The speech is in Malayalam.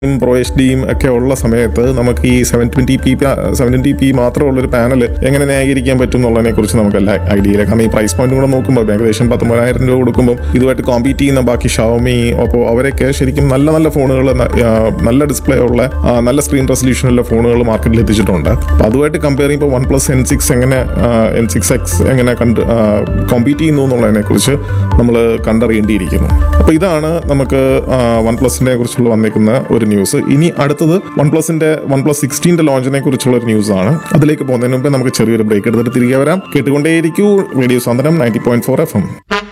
പ്രോ എച്ച് ഡിയും ഒക്കെ ഉള്ള സമയത്ത് നമുക്ക് ഈ seven twenty P seven twenty P മാത്രമുള്ളൊരു പാനൽ എങ്ങനെ ന്യായീകരിക്കാൻ പറ്റും എന്നുള്ളതിനെ കുറിച്ച് നമുക്ക് എല്ലാ ഐഡിയ ഇല്ല കാരണം ഈ പ്രൈസ് പോയിന്റ് കൂടെ നോക്കുമ്പോൾ ഏകദേശം പത്തൊമ്പതിനായിരം രൂപ കൊടുക്കുമ്പോൾ ഇതുമായിട്ട് കോമ്പീറ്റ് ചെയ്യുന്ന ബാക്കി ഷവമി അപ്പോൾ അവരൊക്കെ ശരിക്കും നല്ല നല്ല ഫോണുകൾ നല്ല ഡിസ്പ്ലേ ഉള്ള ആ, നല്ല സ്ക്രീൻ റെസൊല്യൂഷനുള്ള ഫോണുകൾ മാർക്കറ്റിൽ എത്തിച്ചിട്ടുണ്ട് അപ്പോൾ അതുമായിട്ട് കമ്പയർ ചെയ്യുമ്പോൾ വൺ പ്ലസ് എൻ സിക്സ് എങ്ങനെ എൻ സിക്സ് എക്സ് എങ്ങനെ കണ്ട് കോമ്പീറ്റ് ചെയ്യുന്നു എന്നുള്ളതിനെ കുറിച്ച് നമ്മൾ കണ്ടറിയേണ്ടിയിരിക്കുന്നു അപ്പോൾ ഇതാണ് നമുക്ക് വൺ പ്ലസിനെ കുറിച്ചുള്ള വന്നേക്കുന്ന ഒരു ന്യൂസ് ഇനി അടുത്തത് വൺ പ്ലസിന്റെ വൺ പ്ലസ് സിക്സ്റ്റീൻ്റെ ലോഞ്ചിനെ കുറിച്ചുള്ള ഒരു ന്യൂസ് ആണ് അതിലേക്ക് പോകുന്നതിന് മുമ്പ് നമുക്ക് ചെറിയൊരു ബ്രേക്ക് എടുത്തിട്ട് തിരികെ വരാം കേട്ടുകൊണ്ടേയിരിക്കൂ radio Santhwanam ninety point four F M